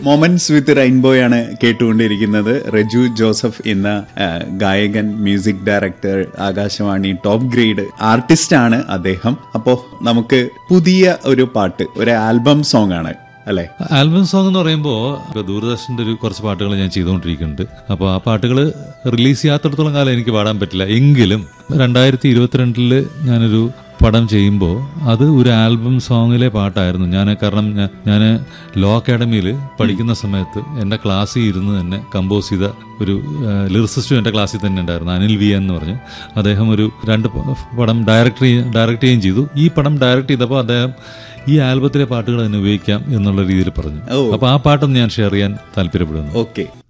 Moments വിത്ത് റെയിൻബോയാണ് കേട്ടുകൊണ്ടിരിക്കുന്നത് റജു Joseph എന്ന ആ, ഗായകൻ music director Akashvani top grade artist ആണ് അദ്ദേഹം അപ്പോ നമുക്ക് പുതിയ ഒരു പാട്ട് ഒരു ആൽബം സോങ് ആണ് അല്ലെ ആൽബം സോങ് എന്ന് പറയുമ്പോൾ ദൂരദർശന്റെ ഒരു കുറച്ച് പാട്ടുകൾ ഞാൻ ചെയ്തുകൊണ്ടിരിക്കുന്നുണ്ട് അപ്പോൾ ആ പാട്ടുകൾ റിലീസ് ചെയ്യാത്തടത്തോളം കാലം എനിക്ക് പാടാൻ പറ്റില്ല എങ്കിലും രണ്ടായിരത്തി ഇരുപത്തിരണ്ടില് ഞാനൊരു പടം ചെയ്യുമ്പോൾ അത് ഒരു ആൽബം സോങ്ങിലെ പാട്ടായിരുന്നു ഞാൻ കാരണം ഞാൻ ലോ അക്കാഡമിയിൽ പഠിക്കുന്ന സമയത്ത് എൻ്റെ ക്ലാസ്സിൽ ഇരുന്ന് തന്നെ കമ്പോസ് ചെയ്ത ഒരു ലിറിസിസ്റ്റും എൻ്റെ ക്ലാസ്സിൽ തന്നെ ഉണ്ടായിരുന്നു അനിൽ വി എന്ന് പറഞ്ഞ് അദ്ദേഹം ഒരു രണ്ട് പ- പടം ഡയറക്ടർ ഡയറക്റ്റ് ചെയ്യുകയും ചെയ്തു ഈ പടം ഡയറക്റ്റ് ചെയ്തപ്പോൾ അദ്ദേഹം ഈ ആൽബത്തിലെ പാട്ടുകൾ തന്നെ ഉപയോഗിക്കാം എന്നുള്ള രീതിയിൽ പറഞ്ഞു ഓ. അപ്പൊ ആ പാട്ടൊന്ന് ഞാൻ ഷെയർ ചെയ്യാൻ താല്പര്യപ്പെടുന്നു ഓക്കെ